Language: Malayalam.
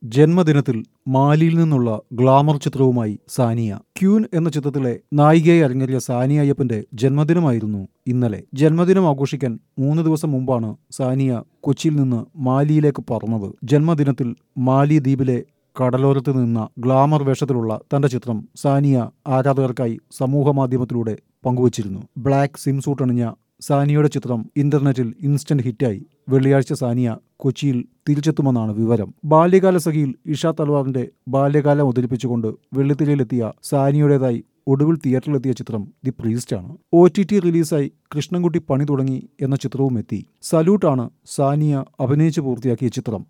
ജന്മദിനത്തിൽ മാലിയിൽ നിന്നുള്ള ഗ്ലാമർ ചിത്രവുമായി സാനിയ ക്യൂൻ എന്ന ചിത്രത്തിലെ നായികയായി അരങ്ങേറിയ സാനിയ അയ്യപ്പന്റെ ജന്മദിനമായിരുന്നു ഇന്നലെ ജന്മദിനം ആഘോഷിക്കാൻ മൂന്ന് ദിവസം മുമ്പാണ് സാനിയ കൊച്ചിയിൽ നിന്ന് മാലിയിലേക്ക് പറന്നത് ജന്മദിനത്തിൽ മാലി ദ്വീപിലെ കടലോരത്ത് നിന്ന ഗ്ലാമർ വേഷത്തിലുള്ള തന്റെ ചിത്രം സാനിയ ആരാധകർക്കായി സമൂഹമാധ്യമത്തിലൂടെ പങ്കുവച്ചിരുന്നു ബ്ലാക്ക് സിം സൂട്ട് അണിഞ്ഞ സാനിയയുടെ ചിത്രം ഇന്റർനെറ്റിൽ ഇൻസ്റ്റന്റ് ഹിറ്റായി വെള്ളിയാഴ്ച സാനിയ കൊച്ചിയിൽ തിരിച്ചെത്തുമെന്നാണ് വിവരം ബാല്യകാല സഖിയിൽ ഇഷ തൽവാറിന്റെ ബാല്യകാലം അവതരിപ്പിച്ചുകൊണ്ട് വെള്ളിത്തിരയിലെത്തിയ സാനിയുടേതായി ഒടുവിൽ തിയേറ്ററിലെത്തിയ ചിത്രം ദി പ്രീസ്റ്റാണ് ഒ ടി ടി റിലീസായി കൃഷ്ണൻകുട്ടി പണി തുടങ്ങി എന്ന ചിത്രവും എത്തി സല്യൂട്ടാണ് സാനിയ അഭിനയിച്ചു പൂർത്തിയാക്കിയ ചിത്രം